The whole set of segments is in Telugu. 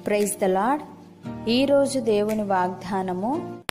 ప్రైజ్ ద లాడ్ ఈరోజు దేవుని వాగ్దానము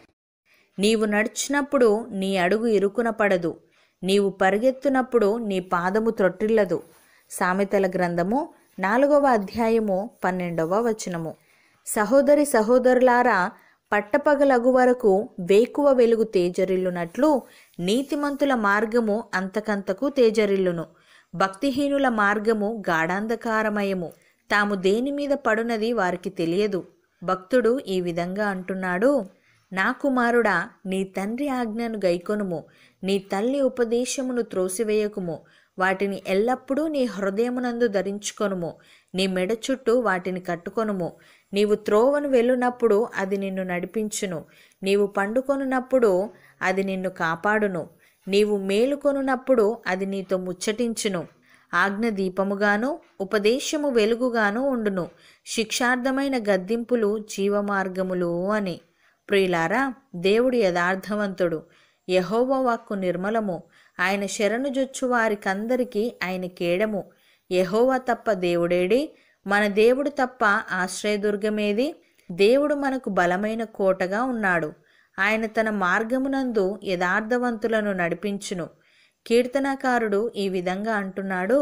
నీవు నడిచినప్పుడు నీ అడుగు ఇరుకున పడదు నీవు పరిగెత్తునప్పుడు నీ పాదము త్రొట్టిల్లదు సామెతల గ్రంథము నాలుగవ అధ్యాయము పన్నెండవ వచనము సహోదరి సహోదరులారా పట్టపగలగు వరకు వేకువ వెలుగు తేజరిల్లునట్లు నీతిమంతుల మార్గము అంతకంతకు తేజరిల్లును భక్తిహీనుల మార్గము గాఢాంధకారమయము తాము దేని మీద పడునది వారికి తెలియదు భక్తుడు ఈ విధంగా అంటున్నాడు నా కుమారుడా నీ తండ్రి ఆజ్ఞను గైకొనుము నీ తల్లి ఉపదేశమును త్రోసివేయకుము వాటిని ఎల్లప్పుడూ నీ హృదయమునందు ధరించుకొనుము నీ మెడ చుట్టూ వాటిని కట్టుకొనుము నీవు త్రోవను వెళ్ళునప్పుడు అది నిన్ను నడిపించును నీవు పండుకొనున్నప్పుడు అది నిన్ను కాపాడును నీవు మేలుకొనున్నప్పుడు అది నీతో ముచ్చటించును ఆజ్ఞ దీపముగాను ఉపదేశము వెలుగుగాను ఉండును శిక్షార్థమైన గద్దింపులు జీవమార్గములు అని ప్రియులారా దేవుడు యథార్థవంతుడు యహోవ వాక్కు నిర్మలము ఆయన శరణు జొచ్చు వారికందరికీ ఆయన కేడము యహోవ తప్ప దేవుడేడి మన దేవుడు తప్ప ఆశ్రయదుర్గమేది దేవుడు మనకు బలమైన కోటగా ఉన్నాడు ఆయన తన మార్గమునందు యథార్థవంతులను నడిపించును కీర్తనకారుడు ఈ విధంగా అంటున్నాడు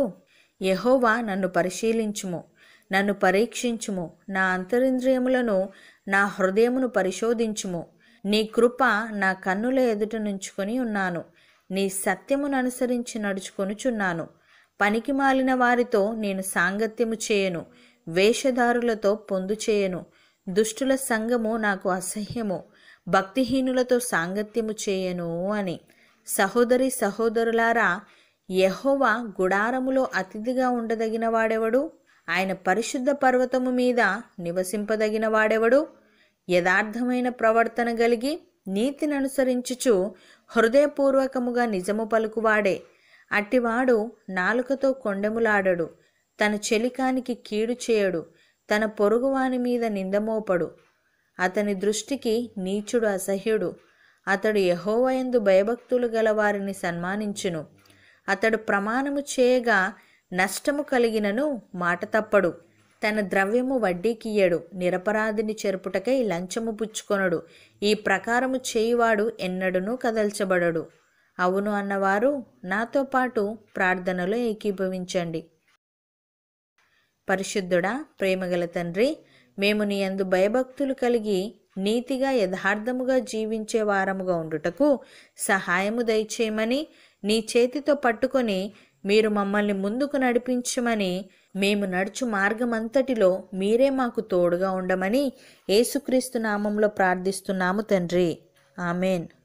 యహోవా నన్ను పరిశీలించుము నన్ను పరీక్షించుము నా అంతరింద్రియములను నా హృదయమును పరిశోధించుము నీ కృప నా కన్నుల ఎదుట నుంచుకొని ఉన్నాను నీ సత్యమును అనుసరించి నడుచుకొనుచున్నాను పనికి మాలిన వారితో నేను సాంగత్యము చేయను వేషధారులతో పొందు చేయను దుష్టుల సంగము నాకు అసహ్యము భక్తిహీనులతో సాంగత్యము చేయను అని సహోదరి సహోదరులారా యెహోవా గుడారములో అతిథిగా ఉండదగిన వాడెవడు ఆయన పరిశుద్ధ పర్వతము మీద నివసింపదగిన వాడెవడు యథార్థమైన ప్రవర్తన కలిగి నీతిని అనుసరించుచు హృదయపూర్వకముగా నిజము పలుకువాడే అట్టివాడు నాలుకతో కొండెములాడడు తన చెలికానికి కీడు చేయడు తన పొరుగువాని మీద నిందమోపడు అతని దృష్టికి నీచుడు అసహ్యుడు అతడు యహోవయందు భయభక్తులు గల వారిని సన్మానించును అతడు ప్రమాణము చేయగా నష్టము కలిగినను మాట తప్పడు తన ద్రవ్యము వడ్డీకియ్యడు నిరపరాధిని చెరుపుటకై లంచము పుచ్చుకొనడు ఈ ప్రకారము చేయువాడు ఎన్నడూనూ కదల్చబడడు అవును అన్నవారు నాతో పాటు ప్రార్థనలో ఏకీభవించండి పరిశుద్ధుడా ప్రేమగల తండ్రి మేము నీ యందు భయభక్తులు కలిగి నీతిగా యథార్థముగా జీవించే వారముగా ఉండుటకు సహాయము దయచేయమని నీ చేతితో పట్టుకొని మీరు మమ్మల్ని ముందుకు నడిపించమని మేము నడుచు మార్గమంతటిలో మీరే మాకు తోడుగా ఉండమని యేసుక్రీస్తు నామంలో ప్రార్థిస్తున్నాము తండ్రి ఆమెన్